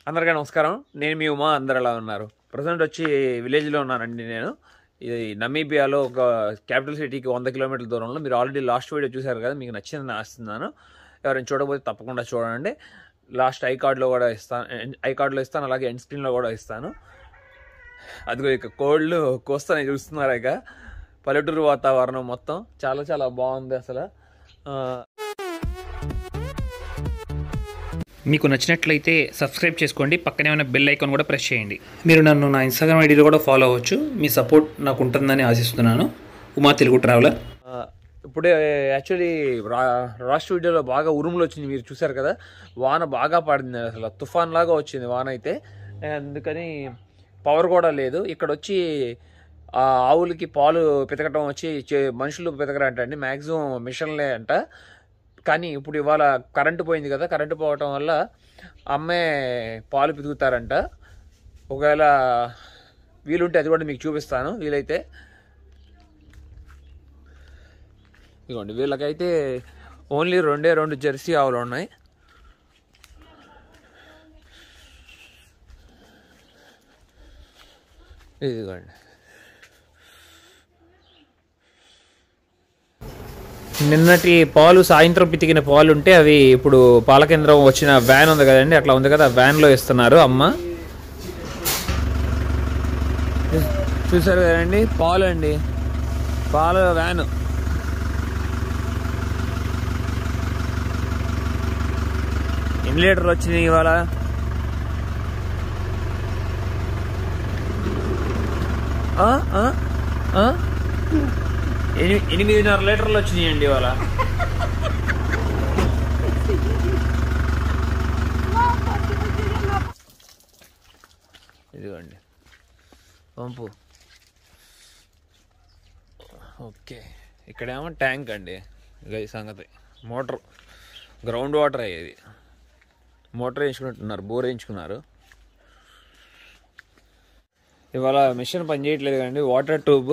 అందరికీ నమస్కారం నేను మీ ఉమా అందరు ఎలా ఉన్నారు ప్రజెంట్ వచ్చి విలేజ్లో ఉన్నానండి నేను ఇది నమీబియాలో ఒక క్యాపిటల్ సిటీకి వంద కిలోమీటర్ల దూరంలో మీరు ఆల్రెడీ లాస్ట్ వీడియో చూశారు కదా మీకు నచ్చిందని ఆస్తున్నాను ఎవరైనా చూడకపోతే తప్పకుండా చూడండి లాస్ట్ ఐ కార్డ్లో కూడా ఇస్తాను ఐ కార్డ్లో ఇస్తాను అలాగే ఎండ్ స్క్రీన్లో కూడా ఇస్తాను అదిగో ఇక కోళ్ళు కోస్తానే చూస్తున్నారు ఇక పల్లెటూరు వాతావరణం మొత్తం చాలా చాలా బాగుంది అసలు ఆ, మీకు నచ్చినట్లయితే సబ్స్క్రైబ్ చేసుకోండి పక్కనే ఉన్న బెల్ ఐకాన్ కూడా ప్రెస్ చేయండి మీరు నన్ను నా ఇన్స్టాగ్రామ్ ఐడీలో కూడా ఫాలో అవ్వచ్చు మీ సపోర్ట్ నాకు ఉంటుందని ఆశిస్తున్నాను ఉమా తెలుగు ట్రావెలర్ ఆ, ఇప్పుడే యాక్చువల్లీ రా రాష్ట్ర వీడియోలో బాగా ఉరుములు వచ్చింది మీరు చూసారు కదా వాన బాగా పడింది అసలు తుఫాన్ లాగా వచ్చింది వాన అయితే అందుకని పవర్ కూడా లేదు ఇక్కడ వచ్చి ఆ ఆవులకి పాలు పితకటం వచ్చి చే- మనుషులు పితకరంట అండి మ్యాక్సిమం మిషన్లే అంట కానీ ఇప్పుడు ఇవాళ కరెంటు పోయింది కదా కరెంటు పోవటం వల్ల అమ్మే పాలు పితుకుతారంట ఒకవేళ వీలుంటే అది కూడా మీకు చూపిస్తాను వీలైతే ఇదిగోండి వీళ్ళకైతే ఓన్లీ రెండే రెండు జెర్సీ ఆవులు ఉన్నాయి ఇదిగోండి నిన్నటి పాలు సాయంత్రం పితికిన పాలు ఉంటే అవి ఇప్పుడు పాల కేంద్రం వచ్చిన వ్యాన్ ఉంది కదండి అట్లా ఉంది కదా వ్యాన్లో ఇస్తున్నారు అమ్మ చూసారు కదండి పాలు అండి పాల వ్యాన్ ఎన్ని లీటర్లు వచ్చినాయి ఇవాళ ఆ? ఆ? ఆ? ఎని- ఎనిమిదిన్నర లీటర్లు వచ్చినాయండి ఇవాళ ఇదిగోండి పంపు ఓకే ఇక్కడేమో ట్యాంక్ అండి ఇక ఈ సంగతి మోటార్ గ్రౌండ్ వాటర్ అయ్యేది మోటార్ వేయించుకున్నట్టున్నారు బోర్ వేయించుకున్నారు ఇవాళ మిషన్ పని చేయట్లేదు కండి వాటర్ ట్యూబ్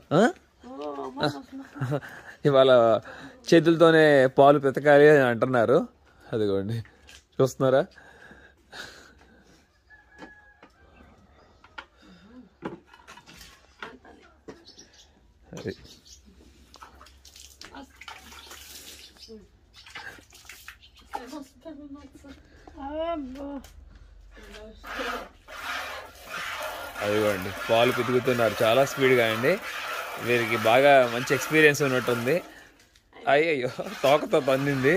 ఇవాళ చేతులతోనే పాలు పెతకాలి అని అంటున్నారు అదిగోండి చూస్తున్నారా అది అదిగోండి పాలు పితుకుతున్నారు చాలా స్పీడ్గా అండి వీరికి బాగా మంచి ఎక్స్పీరియన్స్ ఉన్నట్టుంది అయ్యయ్యో తోకతో పందింది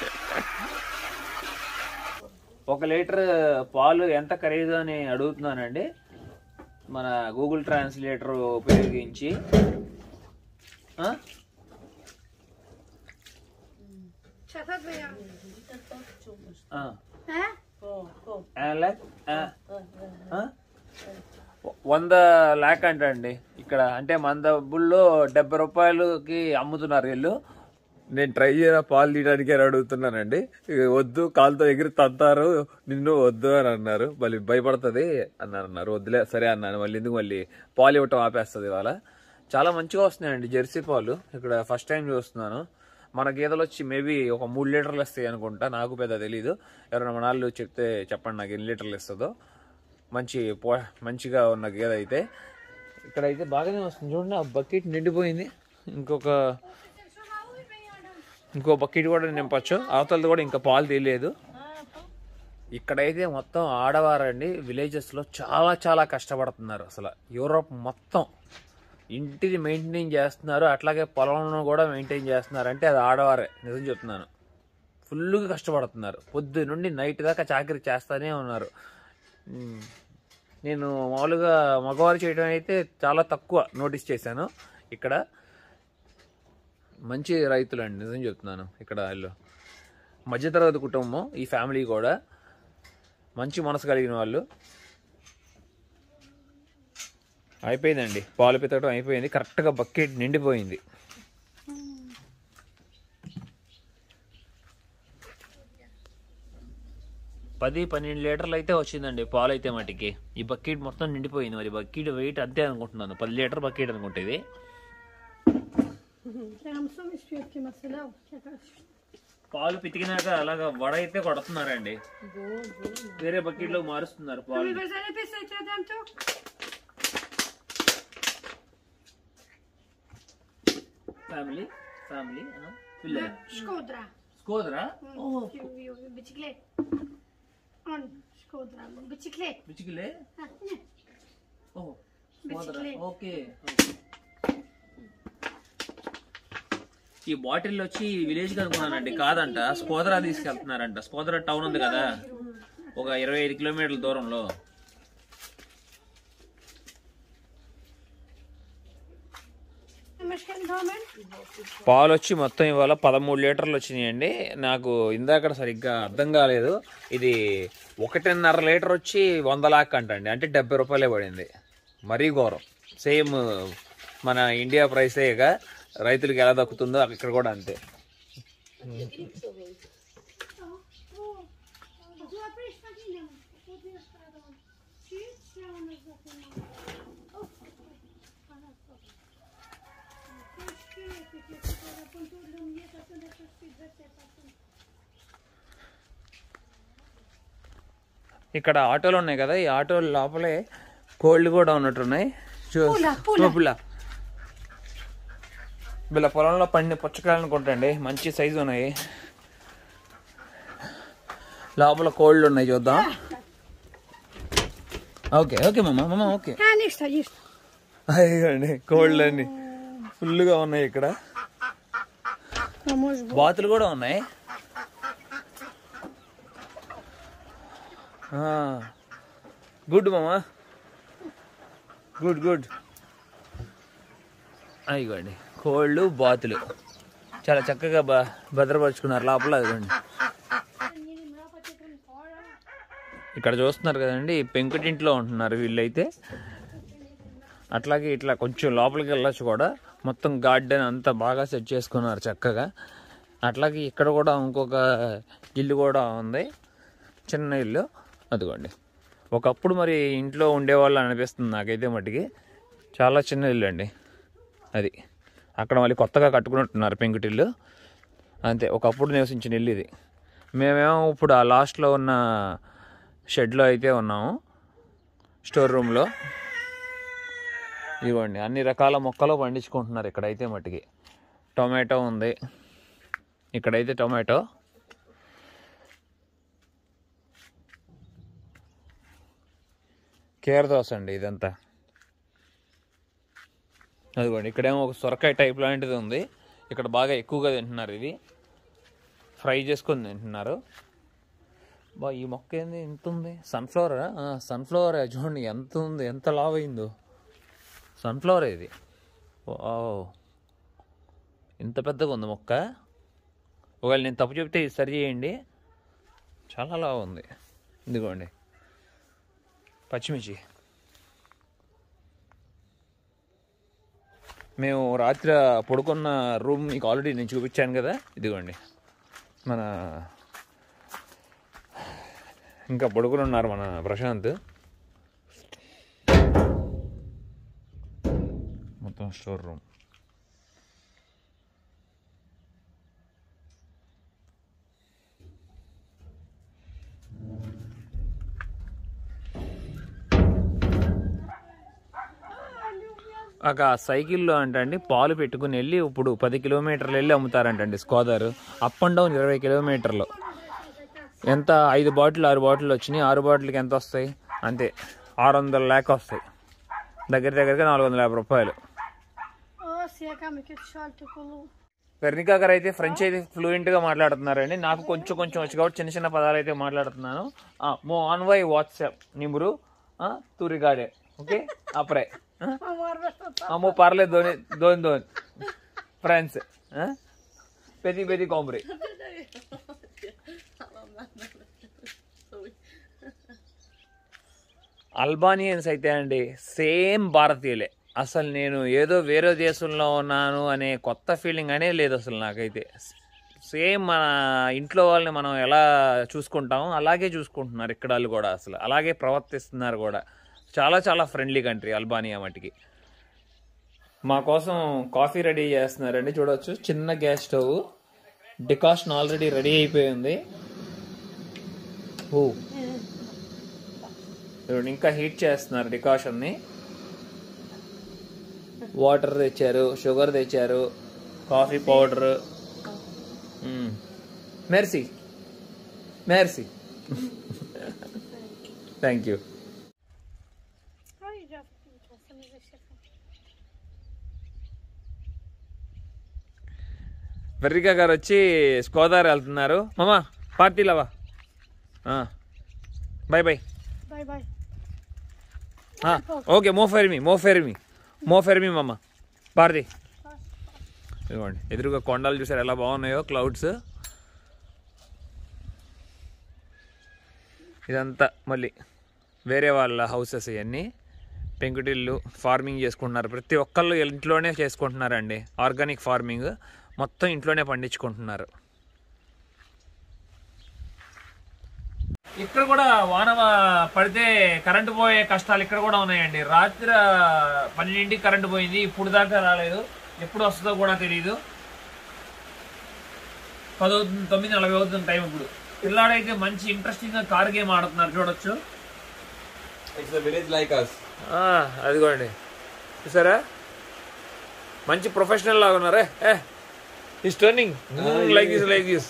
ఒక లీటర్ పాలు ఎంత ఖరీదు అని అడుగుతున్నానండి మన గూగుల్ ట్రాన్స్లేటర్ ఉపయోగించి ఆ? ఆ. ఆ, లే- ఆ. ఆ? వంద ల్యాక్ అంట అండి ఇక్కడ అంటే మన డబ్బుల్లో డెబ్బై రూపాయలకి అమ్ముతున్నారు వీళ్ళు నేను ట్రై చేయన పాలు తీయడానికి అని అడుగుతున్నానండి ఇక వద్దు కాలుతో ఎగిరి తంతారు నిన్ను వద్దు అని అన్నారు మళ్ళీ భయపడుతుంది అని అన్నారు వద్దులే సరే అన్నాను మళ్ళీ ఎందుకు మళ్ళీ పాలు ఇవ్వటం ఆపేస్తుంది ఇవాళ చాలా మంచిగా వస్తున్నాయండి జెర్సీ పాలు ఇక్కడ ఫస్ట్ టైం చూస్తున్నాను మన గేదెలు వచ్చి మేబీ ఒక మూడు లీటర్లు వస్తాయి అనుకుంటా నాకు పెద్ద తెలీదు ఎవరైనా మన వాళ్ళు చెప్తే చెప్పండి నాకు ఎన్ని లీటర్లు ఇస్తుందో మంచి పో మంచిగా ఉన్న గేదె అయితే ఇక్కడ అయితే బాగానే వస్తుంది చూడండి ఆ బకెట్ నిండిపోయింది ఇంకొక ఇంకో బకెట్ కూడా నింపచ్చు అవతలది కూడా ఇంకా పాలు తెలియదు ఇక్కడైతే మొత్తం ఆడవారండి విలేజెస్లో చాలా చాలా కష్టపడుతున్నారు అసలు యూరోప్ మొత్తం ఇంటిని మెయింటైన్ చేస్తున్నారు అట్లాగే పొలంలో కూడా మెయింటైన్ చేస్తున్నారు అంటే అది ఆడవారే నిజం చెప్తున్నాను ఫుల్గా కష్టపడుతున్నారు పొద్దు నుండి నైట్ దాకా చాకరీ చేస్తూనే ఉన్నారు ఉమ్, నేను మామూలుగా మగవారు చేయడం అయితే చాలా తక్కువ నోటీస్ చేశాను ఇక్కడ మంచి రైతులు అండి నిజం చెప్తున్నాను ఇక్కడ వాళ్ళు మధ్యతరగతి కుటుంబం ఈ ఫ్యామిలీ కూడా మంచి మనసు కలిగిన వాళ్ళు అయిపోయిందండి పాలు పితకడం అయిపోయింది కరెక్ట్గా బకెట్ నిండిపోయింది పది పన్నెండు లీటర్లు అయితే వచ్చిందండి పాలు అయితే మటుకి ఈ బకెట్ మొత్తం నిండిపోయింది మరి బకెట్ వెయిట్ అంతే అనుకుంటున్నాను పది లీటర్ బకెట్ అనుకుంటే ఇది Kärnsom i spjut till Marcelo. పాలు పితికినాక అలాగా వడ అయితే కొడుతున్నారండి వేరే బకెట్ లో మారుస్తున్నారు పాలు Vous allez baisser ça d'un tour family family పిల్లలు Skodra. Skodra Bicyclette. On. Skodra. Bicyclette. పిచ్చికిలే Ah, yeah. ఓ స్కోదరా పిచ్చికిలే. ఓకే ఈ బాటిల్ వచ్చి విలేజ్ కి అనుకున్నానండి కాదంట స్కోదరా తీసుకెళ్తున్నారంట స్కోదరా టౌన్ ఉంది కదా ఒక ఇరవై ఐదు కిలోమీటర్ల దూరంలో Mas kan damen? పాలు వచ్చి మొత్తం ఇవాళ పదమూడు లీటర్లు వచ్చినాయండి నాకు ఇందాక సరిగ్గా అర్థం కాలేదు ఇది ఒకటిన్నర లీటర్ వచ్చి వంద లాక్ అంటండి అంటే డెబ్బై రూపాయలే పడింది మరీ ఘోరం సేమ్ మన ఇండియా ప్రైసేగా రైతులకి ఎలా దక్కుతుందో ఇక్కడ కూడా అంతే Du har brist på dina. Och det ska de. Shit, jag har nog gått in. Oh. ఇక్కడ ఆటోలు ఉన్నాయి కదా ఈ ఆటోల లోపలే కోళ్ళు కూడా ఉన్నట్టున్నాయి చూ- ఓ పిల్ల వీళ్ళ పొలంలో పండిన పుచ్చకాయలు అనుకుంటండి మంచి సైజు ఉన్నాయి లోపల కోళ్ళు ఉన్నాయి చూద్దాం ఓకే ఓకే మామ మామ ఓకే Här nysta, just. అయ్యండి కోళ్ళని ఫుల్గా ఉన్నాయి ఇక్కడ Jag måste బాతులు కూడా ఉన్నాయి గుడ్ మామా గుడ్ గుడ్ అయ్యండి కోళ్ళు బాతులు చాలా చక్కగా బ భద్రపరుచుకున్నారు లోపల అదిగోండి ఇక్కడ చూస్తున్నారు కదండి ఈ పెంకుటింట్లో ఉంటున్నారు వీళ్ళైతే అట్లాగే ఇట్లా కొంచెం లోపలికి వెళ్ళొచ్చు కూడా మొత్తం గార్డెన్ అంతా బాగా సెట్ చేసుకున్నారు చక్కగా అట్లాగే ఇక్కడ కూడా ఇంకొక ఇల్లు కూడా ఉంది చిన్న ఇల్లు అదిగోండి ఒకప్పుడు మరి ఇంట్లో ఉండేవాళ్ళు అనిపిస్తుంది నాకైతే మట్టికి చాలా చిన్న ఇల్లు అండి అది అక్కడ మళ్ళీ కొత్తగా కట్టుకున్నట్టున్నారు పెంకుటిల్లు అంతే ఒకప్పుడు నివసించిన ఇల్లు ఇది మేమేమో ఇప్పుడు ఆ లాస్ట్లో ఉన్న షెడ్లో అయితే ఉన్నాము స్టోర్ రూమ్లో ఇవ్వండి అన్ని రకాల మొక్కలు పండించుకుంటున్నారు ఇక్కడైతే మట్టికి టొమాటో ఉంది ఇక్కడైతే టొమాటో కేర్ దోస అండి ఇదంతా అదిగోండి ఇక్కడేమో ఒక సొరకాయ టైప్ లాంటిది ఉంది ఇక్కడ బాగా ఎక్కువగా తింటున్నారు ఇది ఫ్రై చేసుకొని తింటున్నారు బా ఈ మొక్క ఏంది ఎంత ఉంది సన్ఫ్లవర్ సన్ఫ్లవర్ చూడండి ఎంత ఉంది ఎంత లావ్ అయిందో సన్ఫ్లవర్ ఇది ఓ ఇంత పెద్దగా ఉంది మొక్క ఒకవేళ నేను తప్పు చెప్తే ఇది సరి చేయండి చాలా లావు ఉంది ఇదిగోండి పచ్చిమిర్చి మేము రాత్రి పడుకున్న రూమ్ మీకు ఆల్రెడీ నేను చూపించాను కదా ఇదిగోండి మన ఇంకా పడుకుని ఉన్నారు మన ప్రశాంత్ మొత్తం స్టోర్ రూమ్ ఒక సైకిల్లో అంటండి పాలు పెట్టుకుని వెళ్ళి ఇప్పుడు పది కిలోమీటర్లు వెళ్ళి అమ్ముతారంటండి స్కోదర్ అప్ అండ్ డౌన్ ఇరవై కిలోమీటర్లు ఎంత ఐదు బాటిల్ ఆరు బాటిల్ వచ్చినాయి ఆరు బాటిల్కి ఎంత వస్తాయి అంతే ఆరు వందల లేక వస్తాయి దగ్గర దగ్గరగా నాలుగు వందల యాభై రూపాయలు Åh, se hur mycket salt och kolor. వెర్నికా గారు అయితే ఫ్రెంచ్ అయితే ఫ్లూయెంట్ గా మాట్లాడుతున్నారండి నాకు కొంచెం కొంచెం వచ్చి కాబట్టి చిన్న చిన్న పదాలు అయితే మాట్లాడుతున్నాను మో ఆన్ వై వాట్సాప్ నిమురు తూరిగాడే ఓకే అప్రే Han var värsta అమ్మో పర్లేదు ధోని ధోని ధోని ఫ్రెండ్స్ పెది పెది కాంబ్రీ అల్బానియన్స్ అయితే అండి సేమ్ భారతీయులే అసలు నేను ఏదో వేరే దేశంలో ఉన్నాను అనే కొత్త ఫీలింగ్ అనే లేదు అసలు నాకైతే సేమ్ మన ఇంట్లో వాళ్ళని మనం ఎలా చూసుకుంటామో అలాగే చూసుకుంటున్నారు ఇక్కడ వాళ్ళు కూడా అసలు అలాగే ప్రవర్తిస్తున్నారు కూడా చాలా చాలా ఫ్రెండ్లీ కంట్రీ అల్బానియా మట్టికి మా కోసం కాఫీ రెడీ చేస్తున్నారండి చూడొచ్చు చిన్న gas stove decoction already ready అయిపోయింది ఓ చూడండి, ఇంకా హీట్ చేస్తున్నారు డికాషన్ని వాటర్ తెచ్చారు షుగర్ తెచ్చారు కాఫీ పౌడర్ మెర్సీ మెర్సీ thank you Oh, you just you just some music shit. వెర్రికా గారు వచ్చి స్కోదార్ వెళ్తున్నారు మామా పార్టీలవా bye bye Bye bye. Okay మో ఫెర్ మీ మో ఫెర్ మీ మో ఫెర్ మీ మామ భారతి ఇదిగోండి ఎదురుగా కొండలు చూసారు ఎలా బాగున్నాయో క్లౌడ్స్ ఇదంతా మళ్ళీ వేరే వాళ్ళ హౌసెస్ ఇవన్నీ పెంకుటిల్లు ఫార్మింగ్ చేసుకుంటున్నారు ప్రతి ఒక్కళ్ళు ఇంట్లోనే చేసుకుంటున్నారండి ఆర్గానిక్ ఫార్మింగ్ మొత్తం ఇంట్లోనే పండించుకుంటున్నారు ఇక్కడ కూడా వాన పడితే కరెంటు పోయే కష్టాలు ఇక్కడ కూడా ఉన్నాయండి రాత్రి పన్నెండింటికి కరెంటు పోయింది ఇప్పుడు దాకా రాలేదు ఎప్పుడు వస్తుందో కూడా తెలియదు పదవుతుంది తొమ్మిది నలభై అవుతుంది టైం ఇప్పుడు పిల్లాడైతే మంచి ఇంట్రెస్టింగ్ గా కార్ గేమ్ ఆడుతున్నారు చూడొచ్చు It's a village like us. ఆ, అదిగోండి చూసారా మంచి ప్రొఫెషనల్ లాగా ఉన్నారే he is turning like this like this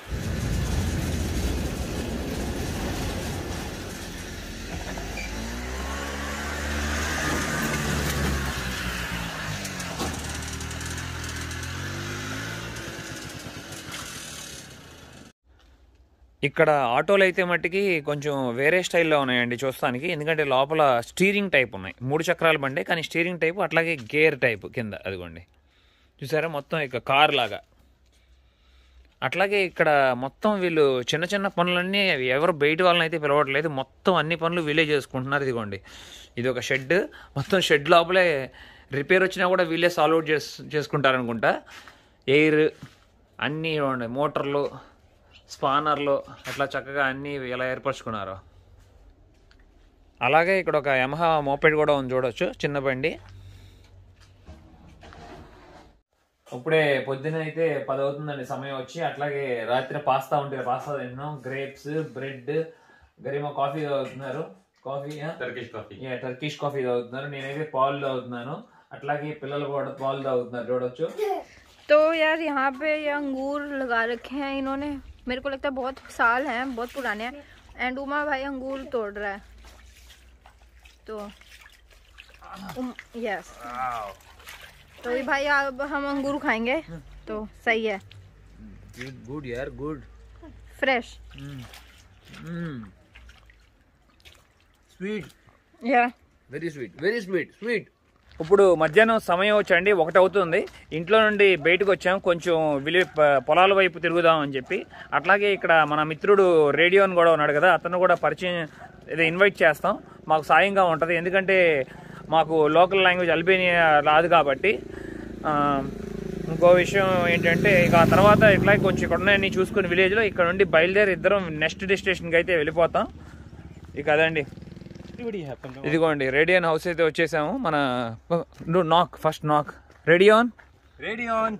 ఇక్కడ ఆటోలు అయితే మట్టికి కొంచెం వేరే స్టైల్లో ఉన్నాయండి చూస్తానికి ఎందుకంటే లోపల స్టీరింగ్ టైప్ ఉన్నాయి మూడు చక్రాల బండి కానీ స్టీరింగ్ టైప్ అట్లాగే గేర్ టైప్ కింద అదిగోండి చూసారా మొత్తం ఇక కార్ లాగా అట్లాగే ఇక్కడ మొత్తం వీళ్ళు చిన్న చిన్న పనులన్నీ ఎవరు బయట వాళ్ళని అయితే పిలవట్లేదు మొత్తం అన్ని పనులు వీళ్ళే చేసుకుంటున్నారు ఇదిగోండి ఇది ఒక షెడ్ మొత్తం షెడ్ లోపలే రిపేర్ వచ్చినా కూడా వీళ్ళే సాల్వ్ అవుట్ చేస్ చేసుకుంటారనుకుంటా ఎయిర్ అన్నీ ఇవ్వండి మోటార్లు స్పానర్లు అట్లా చక్కగా అన్నీ ఇలా ఏర్పరచుకున్నారు అలాగే ఇక్కడ ఒక యమహా మోపెడ్ కూడా ఉంది చూడొచ్చు చిన్న బండి ఇప్పుడే పొద్దున అయితే పది అవుతుందండి సమయం వచ్చి అట్లాగే రాత్రి పాస్తా ఉంటే పాస్తా తింటున్నాం గ్రేప్స్ బ్రెడ్ గరిమ కాఫీ తాగుతున్నారు coffee Turkish coffee. Turkish coffee తాగుతున్నారు నేనైతే పాలు తాగుతున్నాను అట్లాగే పిల్లలు కూడా పాలు తాగుతున్నారు చూడొచ్చు तो यार यहाँ पे ये अंगूर लगा रखे हैं इन्होंने मेरे को लगता है बहुत साल हैं बहुत पुराने हैं एंड उमा भाई अंगूर तोड़ रहा है तो यस तो ये भाई अब हम अंगूर खाएंगे तो सही है గుడ్ యార్ గుడ్ फ्रेश స్వీట్ या very sweet very sweet sweet ఇప్పుడు మధ్యాహ్నం సమయం వచ్చండి ఒకటి అవుతుంది ఇంట్లో నుండి బయటకు వచ్చాం కొంచెం విలి ప- పొలాల వైపు తిరుగుదాం అని చెప్పి అట్లాగే ఇక్కడ మన మిత్రుడు రేడియో అని కూడా ఉన్నాడు కదా అతను కూడా పరిచయం ఇది ఇన్వైట్ చేస్తాం మాకు సాయంగా ఉంటుంది ఎందుకంటే మాకు లోకల్ లాంగ్వేజ్ అల్బేనియా రాదు కాబట్టి ఆ, ఇంకో విషయం ఏంటంటే ఇక ఆ తర్వాత ఇట్లా కొంచెం ఇక్కడ ఉన్నాయని చూసుకుని విలేజ్లో ఇక్కడ నుండి బయలుదేరి ఇద్దరం నెక్స్ట్ డెస్టినేషన్కి అయితే వెళ్ళిపోతాం ఇక అదండి ఇదిగోండి రేడియన్ హౌస్ అయితే వచ్చేసాము మన knock first knock Radion Radion.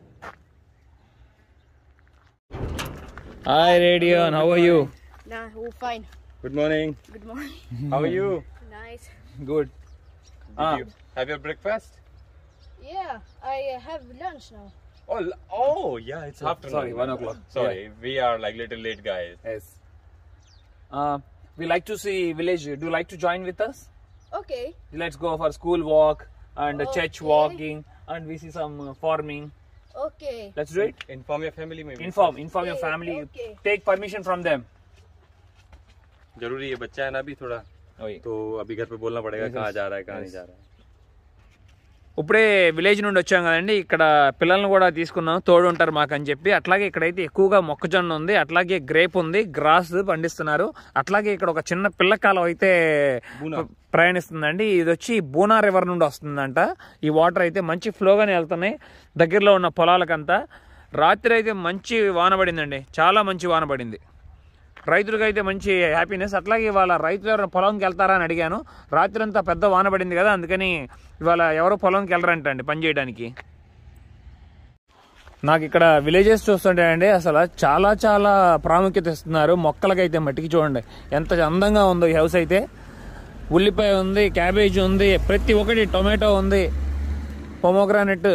Hi Radion how are you nah oh fine Good morning. good morning How are you? nice good Did you have your breakfast? yeah I have lunch now Oh, l- oh, yeah, it's afternoon. sorry, one o'clock. Sorry, we are like little late guys. Yes we like to see village do like to join with us okay let's go for school walk and church Okay. Walking and we see some farming okay let's do it Inform your family maybe. Inform inform your Okay, family okay. Take permission from them जरूरी है बच्चा है ना अभी थोड़ा तो अभी घर पे बोलना पड़ेगा Yes, कहाँ yes. जा रहा है कहाँ नहीं Yes. जा रहा है ఇప్పుడే విలేజ్ నుండి వచ్చాం కదండి ఇక్కడ పిల్లల్ని కూడా తీసుకున్నాం తోడు ఉంటారు మాకు అని చెప్పి అట్లాగే ఇక్కడైతే ఎక్కువగా మొక్కజొన్న ఉంది అట్లాగే గ్రేప్ ఉంది గ్రాస్ పండిస్తున్నారు అట్లాగే ఇక్కడ ఒక చిన్న పిల్ల కాలం అయితే బూనా. ప్ర- ప్రయాణిస్తుందండి ఇది వచ్చి బూనా రివర్ నుండి వస్తుందంట ఈ వాటర్ అయితే మంచి ఫ్లోగానే వెళ్తున్నాయి దగ్గరలో ఉన్న పొలాలకంతా రాత్రి అయితే మంచి వాన పడిందండి చాలా మంచి వాన పడింది రైతులకు అయితే మంచి హ్యాపీనెస్ అట్లాగే ఇవాళ రైతులు ఎవరైనా పొలంకి వెళ్తారా అని అడిగాను రాత్రి అంతా పెద్ద వాన పడింది కదా అందుకని ఇవాళ ఎవరు పొలంకి వెళ్ళరంటండి పని చేయడానికి నాకు ఇక్కడ విలేజెస్ చూస్తుంటే అండి అసలు చాలా చాలా ప్రాముఖ్యత ఇస్తున్నారు మొక్కలకైతే మట్టికి చూడండి ఎంత అందంగా ఉందో ఈ హౌస్ అయితే ఉల్లిపాయ ఉంది క్యాబేజ్ ఉంది ప్రతి ఒక్కటి టొమాటో ఉంది పొమోగ్రానెట్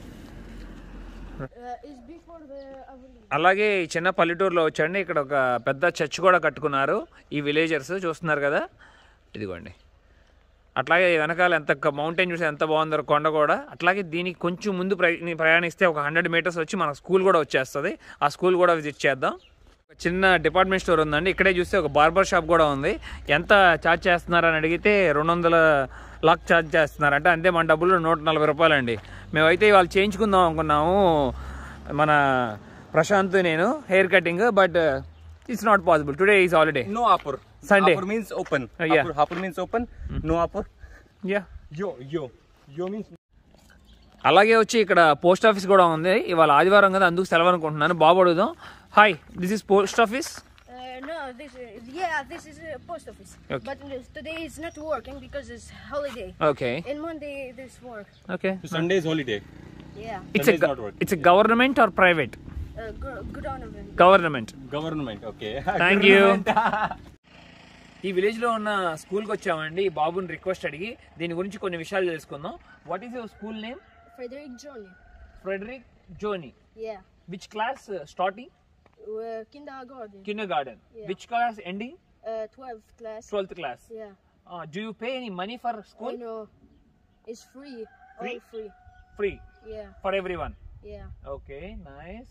అలాగే ఈ చిన్న పల్లెటూరులో వచ్చండి ఇక్కడ ఒక పెద్ద చర్చ్ కూడా కట్టుకున్నారు ఈ విలేజర్స్ చూస్తున్నారు కదా ఇదిగోండి అట్లాగే వెనకాల ఎంత మౌంటైన్ చూసి ఎంత బాగుందో కొండ కూడా అట్లాగే దీనికి కొంచెం ముందు ప్రయ- ప్రయాణిస్తే ఒక హండ్రెడ్ మీటర్స్ వచ్చి మన స్కూల్ కూడా వచ్చేస్తుంది ఆ స్కూల్ కూడా విజిట్ చేద్దాం ఒక చిన్న డిపార్ట్మెంట్ స్టోర్ ఉందండి ఇక్కడే చూస్తే ఒక బార్బర్ షాప్ కూడా ఉంది ఎంత ఛార్జ్ చేస్తున్నారని అడిగితే రెండు వందల లాక్ ఛార్జ్ చేస్తున్నారంటే అంతే మన డబ్బులు నూట నలభై రూపాయలు అండి మేమైతే ఇవాళ చేయించుకుందాం అనుకున్నాము మన ప్రశాంత్ నేను hair cutting but it's not possible today is holiday No apur. Sunday. Apur means open. Uh, yeah. Apur, apur means open. No apur. Yeah Yo, yo. Yo means అలాగే వచ్చి ఇక్కడ పోస్ట్ ఆఫీస్ కూడా ఉంది ఇవాళ ఆదివారం కదా అందుకు సెలవు అనుకుంటున్నాను బాబు అడుగుదాం hi this is post office Uh, no, this is, yeah, this is a post office. Okay. But this- today it's not working because it's holiday. Okay And Monday this work. Okay Sunday is holiday. Yeah. It's Sunday is not working. It's government or private Uh, good, good ornament. Government Government. Okay. Thank you ఈ village లో ఉన్న school కి వచ్చామండి ఈ బాబుని request అడిగి దీని గురించి కొన్ని విషయాలు తెలుసుకుందాం what is your school name Frederick Johnny. Frederick Johnny Yeah. Which class starting Uh, kindergarten. Kindergarten Yeah. Which class ending Uh, 12th class. Twelfth class Yeah. Do you pay any money for I school know. It's free. Free? All free. Free Yeah. For every one Yeah. Okay, nice.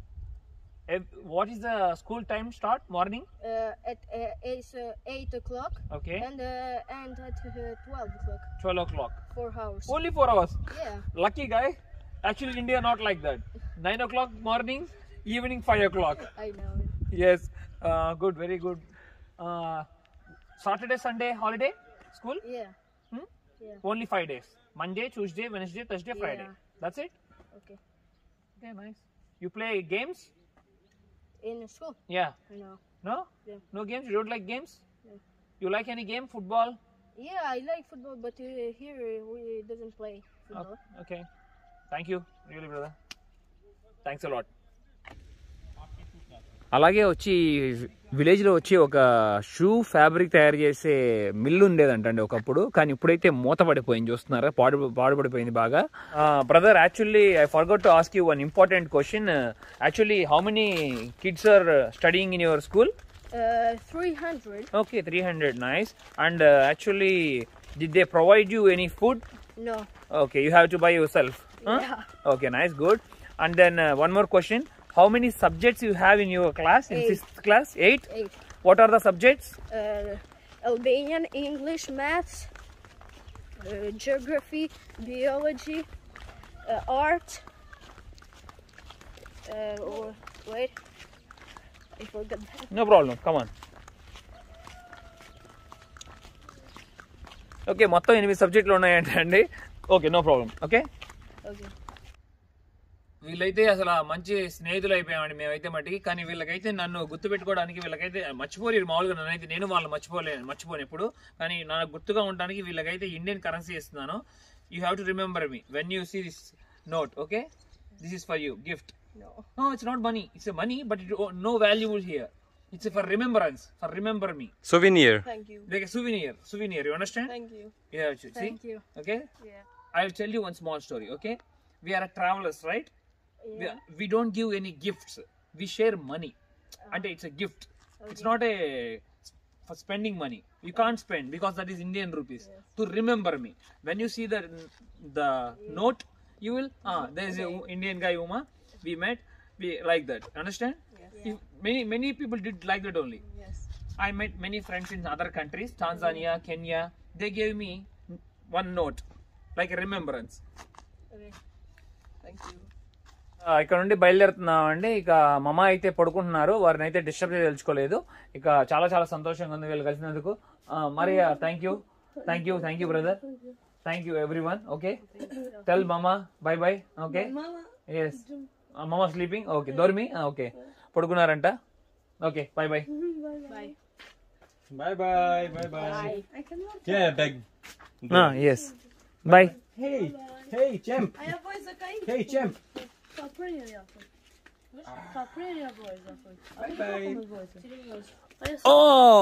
Ev- what is the school time start? Morning? Uh, at uh, it's uh, 8 o'clock. Okay. And uh, and at uh, 12 o'clock. 12 o'clock. Four hours. Only 4 hours. Yeah. Lucky guy. Actually, India not like that. 9 o'clock morning, evening 5 o'clock. I know. Yes. Uh, good, very good. Uh, Saturday, Sunday, holiday? School? Yeah. Hmm? Yeah. Only 5 days. Monday, Tuesday, Wednesday, Thursday, Friday. Yeah. That's it? Okay. Okay, nice. You play games? In school. Yeah. I know. No? Yeah. No games? You don't like games? No. You like any game? Football? Yeah, I like football, but uh, here we doesn't play football. Okay thank you really brother thanks a lot అలాగే వచ్చి విలేజ్లో వచ్చి ఒక shoe fabric తయారు చేసే mill ఉండేదంటండి ఒకప్పుడు కానీ ఇప్పుడైతే మూత పడిపోయింది చూస్తున్నారా పాడు పాడుపడిపోయింది బాగా brother actually I forgot to ask you one important question actually how many kids are studying in your school Uh, 300? Okay three hundred nice and actually did they provide you any food No. Okay, you have to buy yourself. Huh? Okay, nice, good. And then uh, one more question: How many subjects you have in your class? In Eight. sixth class, eight. Eight. What are the subjects? Uh, Albanian, English, maths, uh, geography, biology, uh, art. Uh, or, wait, I forgot that. No problem. Come on. Okay మొత్తం ఎనిమిది సబ్జెక్టులు ఉన్నాయంటే అండి okay no problem okay Okay. వీళ్ళైతే అసలు ఆ మంచి స్నేహితులు అయిపోయామండి మేమైతే మట్టికి కానీ వీళ్ళకైతే నన్ను గుర్తుపెట్టుకోవడానికి వీళ్ళకైతే మర్చిపోలేరు మామూలుగా నన్నైతే నేను వాళ్ళు మర్చిపోలే మర్చిపోను ఎప్పుడు కానీ నాకు గుర్తుగా ఉండడానికి వీళ్ళకైతే ఇండియన్ కరెన్సీ ఇస్తున్నాను you have to remember me when you see this note okay this is for you gift No. No, it's not money. It's a money, but it no valuable here. It's for remembrance. For remember me, Souvenir. Thank you. like a souvenir. Souvenir. You understand? Thank you. Yeah. See. Thank you. Okay. Yeah. I'll tell you one small story. Okay. We are a travelers, right? We, Yeah. we don't give any gifts. We share money. And it's a gift. It's not a for spending money. You can't spend because that is Indian rupees. To remember me. When you see the the note, you will ah there is a Indian guy Uma. We met. We like that. Understand? If many many people did like that only. Yes. I met many friends in other countries, Tanzania, Kenya. They gave me one note, like a remembrance. Okay. Thank you. ఆ, ఇక్కడ నుండి బయలుదేరుతున్నాం అండి ఇక మమ అయితే పడుకుంటున్నారు వారిని అయితే డిస్టర్బ్ చేయదలుచుకోలేదు ఇక చాలా చాలా సంతోషంగా ఉంది వీళ్ళు కలిసినందుకు ఆ, మరి thank you thank you thank you brother thank you every one okay tell mama bye bye okay yes mama sleeping okay దోర్మి ఓకే పడుకున్నారంట okay bye bye Bye. Bye bye. Bye bye. Yeah, bag. Yes bye Hey, hey, champ. Hey, champ. Ta prettier Jakob. Ta prettier boys Jakob. Bye bye. ఓ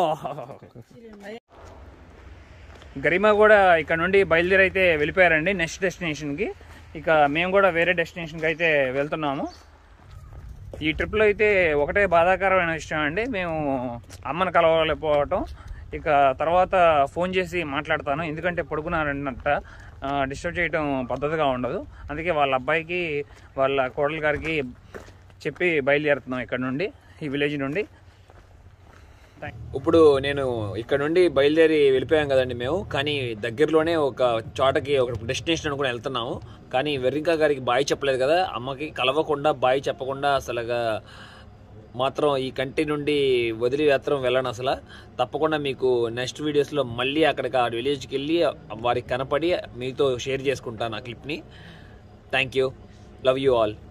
గరిమా కూడా ఇక్కడ నుండి బయలుదేరి అయితే వెళ్ళిపోయారండి next డెస్టినేషన్కి ఇక మేము కూడా వేరే డెస్టినేషన్కి అయితే వెళ్తున్నాము ఈ ట్రిప్లో అయితే ఒకటే బాధాకరమైన విషయం అండి మేము అమ్మని కలవలేకపోవటం ఇక తర్వాత ఫోన్ చేసి మాట్లాడతాను ఎందుకంటే పడుకున్నారంట డిస్టర్బ్ చేయడం పద్ధతిగా ఉండదు అందుకే వాళ్ళ అబ్బాయికి వాళ్ళ కోడలి గారికి చెప్పి బయలుదేరుతున్నాం ఇక్కడ నుండి ఈ విలేజ్ నుండి ఇప్పుడు నేను ఇక్కడ నుండి బయలుదేరి వెళ్ళిపోయాం కదండి మేము కానీ దగ్గరలోనే ఒక చోటకి ఒక డెస్టినేషన్ అనుకుని వెళ్తున్నాము కానీ వెర్రింకా గారికి బాయ్ చెప్పలేదు కదా అమ్మకి కలవకుండా బాయ్ చెప్పకుండా అసలుగా మాత్రం ఈ కంటి నుండి వదిలి మాత్రం వెళ్ళను అసలు తప్పకుండా మీకు నెక్స్ట్ వీడియోస్లో మళ్ళీ అక్కడికి ఆ విలేజ్కి వెళ్ళి వారికి కనపడి మీతో షేర్ చేసుకుంటాను ఆ క్లిప్ని thank you love you all